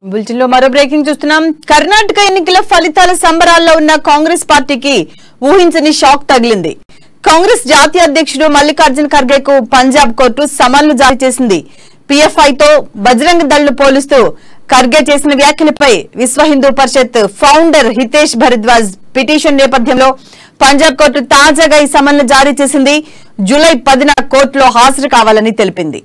bulletin లో మరో breaking చూస్తున్నాం కర్ణాటక ఎన్నికల ఫలితాల సంబరాల్లో ఉన్న కాంగ్రెస్ పార్టీకి ఊహించని షాక్ తగిలింది కాంగ్రెస్ జాతీయ అధ్యక్షుడు మల్లికార్జున ఖర్గేకు పంజాబ్ కోర్టు సమన్లు జారీ చేసింది పిఎఫ్ఐ తో బజరంగ దళ్లు పోలుస్తూ ఖర్గే చేసిన వ్యాఖ్యలపై విశ్వ హిందూ పరిషత్ ఫౌండర్ హితేష్ భరద్వాజ్ పిటిషన్ నేపథ్యంలో పంజాబ్ కోర్టు తాజాగా ఈ సమన్లు జారీ చేసింది జూలై పదిన కోర్టులో హాజరు కావాలని తెలిపింది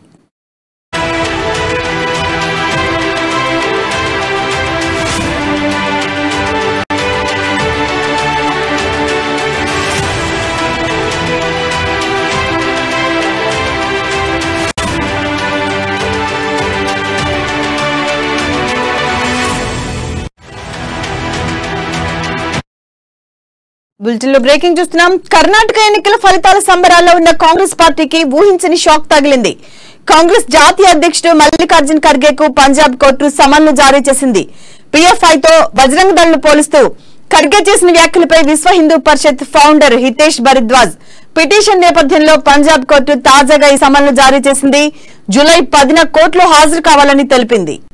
బులెటిన్ లో బ్రేకింగ్ చూస్తున్నాం కర్ణాటక ఎన్నికల ఫలితాల సంబరాల్లో ఉన్న కాంగ్రెస్ పార్టీకి ఊహించని షాక్ తగిలింది కాంగ్రెస్ జాతీయ అధ్యక్షుడు మల్లికార్జున్ ఖర్గేకు పంజాబ్ కోర్టు సమన్లు జారీ చేసింది పిఎఫ్ఐ తో బజరంగ దళ్లు పోలుస్తూ ఖర్గే చేసిన వ్యాఖ్యలపై విశ్వ హిందూ పరిషత్ ఫౌండర్ హితేష్ భరద్వాజ్ పిటిషన్ నేపథ్యంలో పంజాబ్ కోర్టు తాజాగా ఈ సమన్లు జారీ చేసింది జూలై పదిన కోర్టులో హాజరు కావాలని తెలిపింది